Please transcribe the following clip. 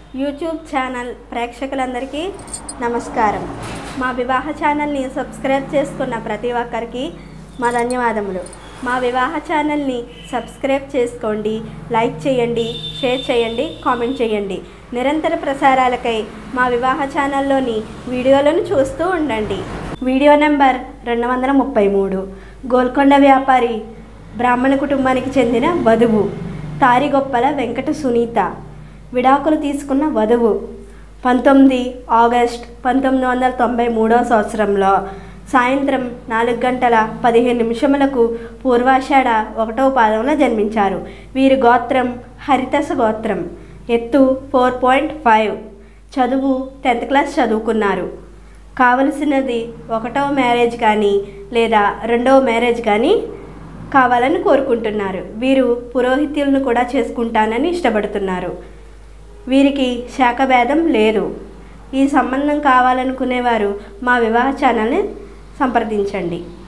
YouTube channel ప్రేక్షకులందరికీ నమస్కారం మా వివాహ ఛానల్ని సబ్స్క్రైబ్ చేసుకున్న ప్రతి ఒక్కరికి మా ధన్యవాదములు మా వివాహ ఛానల్ని సబ్స్క్రైబ్ చేసుకోండి లైక్ చేయండి షేర్ చేయండి కామెంట్ చేయండి నిరంతర ప్రసారాలకై మా వివాహ ఛానల్లోని వీడియోలను చూస్తూ ఉండండి వీడియో నెంబర్ రెండు వందల ముప్పై మూడు గోల్కొండ వ్యాపారి బ్రాహ్మణ కుటుంబానికి చెందిన వధువు తారిగొప్పల వెంకట సునీత విడాకులు తీసుకున్న వధువు పంతొమ్మిది ఆగస్ట్ పంతొమ్మిది వందల తొంభై మూడవ సంవత్సరంలో సాయంత్రం నాలుగు గంటల పదిహేను నిమిషములకు పూర్వాషాఢ ఒకటవ పాదంలో జన్మించారు వీరి గోత్రం హరితస గోత్రం ఎత్తు ఫోర్ పాయింట్ ఫైవ్ చదువు టెన్త్ క్లాస్ చదువుకున్నారు కావలసినది ఒకటవ మ్యారేజ్ కానీ లేదా రెండవ మ్యారేజ్ కానీ కావాలని కోరుకుంటున్నారు వీరు పురోహితులను కూడా చేసుకుంటానని ఇష్టపడుతున్నారు వీరికి శాఖభేదం లేదు ఈ సంబంధం కావాలనుకునేవారు మా వివాహ ఛానల్ని సంప్రదించండి